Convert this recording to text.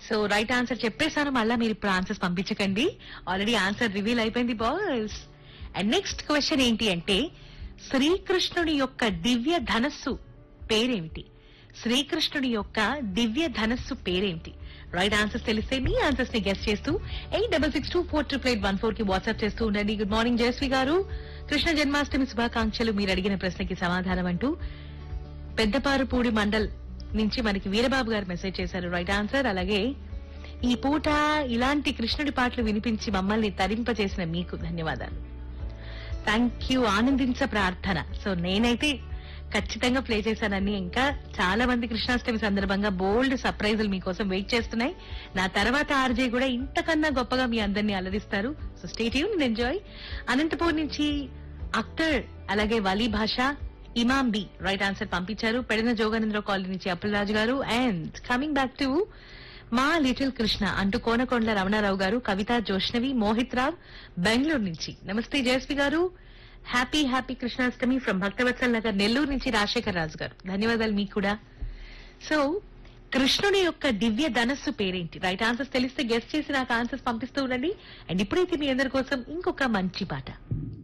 so right answer చెప్పేశాను మళ్ళీ మీరు ఇప్పుడు ఆన్సర్స్ పంపించకండి ఆల్రెడీ ఆన్సర్ రివీల్ అయిపోయింది బాయ్స్ అండ్ నెక్స్ట్ క్వశ్చన్ ఏంటి అంటే శ్రీకృష్ణుడి యొక్క దివ్య ధనస్సు పేరేమిటి శ్రీకృష్ణుడి యొక్క దివ్య ధనస్సు పేరేమిటి రైట్ ఆన్సర్స్ తెలిస్తే మీ ఆన్సర్స్ ని గెస్ట్ చేస్తూ eight double six two four triple eight one four కి వాట్సాప్ చేస్తూ ఉండండి గుడ్ మార్నింగ్ జయశ్రీ గారు కృష్ణ జన్మాష్టమి శుభాకాంక్షలు మీరు అడిగిన ప్రశ్నకి సమాధానం అంటూ పెద్దపారుపూడి మండల్ నుంచి మనకి వీరబాబు గారు మెసేజ్ చేశారు రైట్ ఆన్సర్ అలాగే ఈ పూట ఇలాంటి కృష్ణుడి పాటలు వినిపించి మమ్మల్ని తరింపజేసిన మీకు ధన్యవాదాలు థ్యాంక్ యూ ఆనందించ ప్రార్థన సో నేనైతే ఖచ్చితంగా ప్లే చేశానని ఇంకా చాలా మంది కృష్ణాష్టమి సందర్భంగా బోల్డ్ సర్ప్రైజులు మీకోసం వెయిట్ చేస్తున్నాయి నా తర్వాత ఆర్జే కూడా ఇంతకన్నా గొప్పగా మీ అందరినీ అలరిస్తారు సో స్టేట్ యూన్ ఎంజాయ్ అనంతపూర్ నుంచి అఖ్తర్ అలాగే వలీ భాష ఇమాం బి రైట్ ఆన్సర్ పంపించారు పెడన జోగానంద్ర కాలనీ నుంచి Appalaraju garu and coming back to మా లిటిల్ కృష్ణ అంటూ కోనకొండల రమణారావు గారు కవిత జోష్నవి మోహిత్ రావ్ బెంగళూరు నుంచి నమస్తే Jayashree garu happy happy Krishnashtami from Bhaktavatsal Nagar Nellore నుంచి రాజశేఖర్ రాజు గారు ధన్యవాదాలు మీకు కూడా సో కృష్ణుడి యొక్క దివ్య ధనస్సు పేరేంటి రైట్ ఆన్సర్స్ తెలిస్తే గెస్ట్ చేసి నాకు ఆన్సర్స్ పంపిస్తూ ఉండండి అండ్ ఇప్పుడైతే మీ అందరి కోసం ఇంకొక మంచి పాట